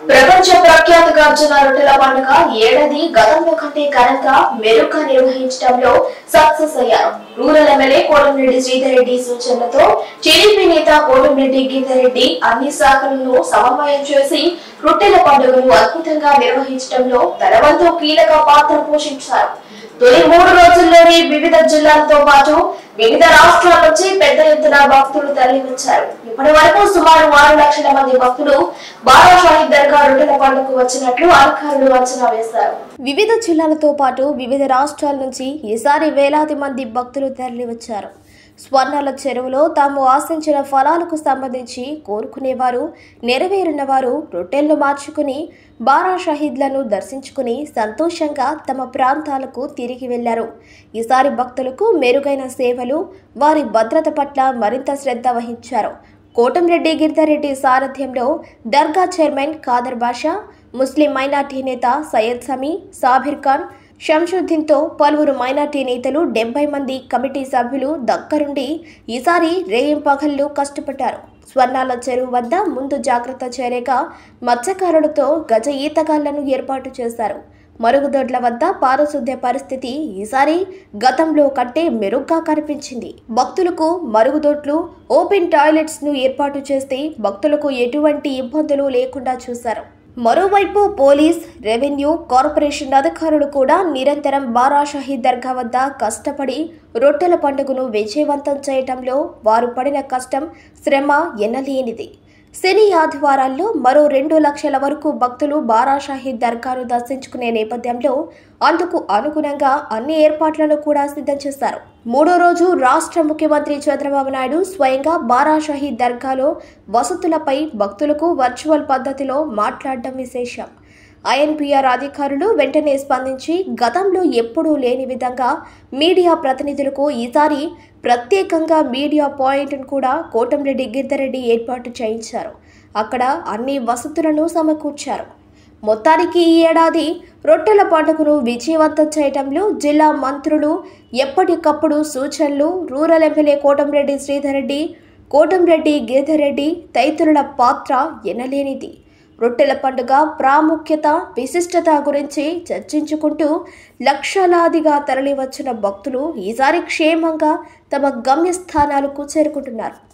ప్రపంచ ప్రఖ్యాత గార్జున రొట్టెల పండుగ ఏడాది గతంలో కంటే ఘనంగా మెరుగ్గా నిర్వహించడంలో సక్సెస్ అయ్యారు రూరల్ ఎమ్మెల్యే కోటమిరెడ్డి శ్రీధర్ రెడ్డి సూచనలతో టీడీపీ నేత కోటమిరెడ్డి గీతారెడ్డి అన్ని శాఖలను సమన్వయం చేసి రొట్టెల పండుగను అద్భుతంగా నిర్వహించడంలో తన వంతు కీలక పాత్ర పోషించారు తొలి మూడు రోజుల్లోనే వివిధ జిల్లాలతో పాటు వివిధ రాష్ట్రాల నుంచి పెద్ద ఎత్తున భక్తులు తరలివచ్చారు ఇప్పటి వరకు సుమారు ఆరు లక్షల మంది భక్తులు బారా షాహిద్ దర్గా రొట్టెల పండుగకు వచ్చినట్లు అధికారులు అంచనా వేశారు వివిధ జిల్లాలతో పాటు వివిధ రాష్ట్రాల నుంచి ఈసారి వేలాది మంది భక్తులు తరలివచ్చారు స్వర్ణాల చెరువులో తాము ఆశించిన ఫలాలకు సంబంధించి కోరుకునేవారు నెరవేరిన వారు రొట్టెలను మార్చుకుని బారా షహీద్లను దర్శించుకుని సంతోషంగా తమ ప్రాంతాలకు తిరిగి వెళ్లారు ఈసారి భక్తులకు మెరుగైన సేవలు వారి భద్రత పట్ల మరింత శ్రద్ధ వహించారు కోటంరెడ్డి గిరిధరెడ్డి సారథ్యంలో దర్గా chairman Khader Basha Muslim minority నేత సయ్యద్ సమీ సాబిర్ ఖాన్ షంషుద్దీన్తో పలువురు మైనార్టీ నేతలు డెబ్బై మంది కమిటీ సభ్యులు దగ్గరుండి ఈసారి రేయం పగళ్ళు కష్టపడ్డారు స్వర్ణాల చెరువు వద్ద ముందు జాగ్రత్త చర్యగా మత్స్యకారులతో గజ ఈతగాళ్లను ఏర్పాటు చేశారు మరుగుదొడ్ల వద్ద పారిశుద్ధ్య పరిస్థితి ఈసారి గతంలో కంటే మెరుగ్గా కనిపించింది భక్తులకు మరుగుదొడ్లు ఓపెన్ టాయిలెట్స్ ను ఏర్పాటు చేస్తే భక్తులకు ఎటువంటి ఇబ్బందులు లేకుండా చూశారు మరోవైపు పోలీస్ రెవెన్యూ కార్పొరేషన్ అధికారులు కూడా నిరంతరం బారా షహీద్ దర్గా వద్ద కష్టపడి రొట్టెల పండుగను విజయవంతం చేయటంలో వారు పడిన కష్టం శ్రమ ఎన్నలేనిది శని ఆదివారాల్లో మరో రెండు లక్షల వరకు భక్తులు బారా షాహీద్ దర్గాను దర్శించుకునే నేపథ్యంలో అందుకు అనుగుణంగా అన్ని ఏర్పాట్లను కూడా సిద్ధం చేశారు మూడో రోజు రాష్ట్ర ముఖ్యమంత్రి చంద్రబాబు నాయుడు స్వయంగా బారా షహీద్ దర్గాలో వసతులపై భక్తులకు వర్చువల్ పద్ధతిలో మాట్లాడడం విశేషం ఐఎన్పిఆర్ అధికారులు వెంటనే స్పందించి గతంలో ఎప్పుడూ లేని విధంగా మీడియా ప్రతినిధులకు ఈసారి ప్రత్యేకంగా మీడియా పాయింట్ను కూడా కోటంరెడ్డి గిద్దరెడ్డి ఏర్పాటు చేయించారు అక్కడ అన్ని వసతులను సమకూర్చారు మొత్తానికి ఈ ఏడాది రొట్టెల పండుగను విజయవంతం చేయడంలో జిల్లా మంత్రులు ఎప్పటికప్పుడు సూచనలు రూరల్ ఎమ్మెల్యే కోటంరెడ్డి శ్రీధర్రెడ్డి కోటంరెడ్డి గిరిధరెడ్డి తదితరుల పాత్ర ఎనలేనిది రొట్టెల పండుగ ప్రాముఖ్యత విశిష్టత గురించి చర్చించుకుంటూ లక్షలాదిగా తరలివచ్చిన భక్తులు ఈసారి క్షేమంగా తమ గమ్యస్థానాలకు చేరుకుంటున్నారు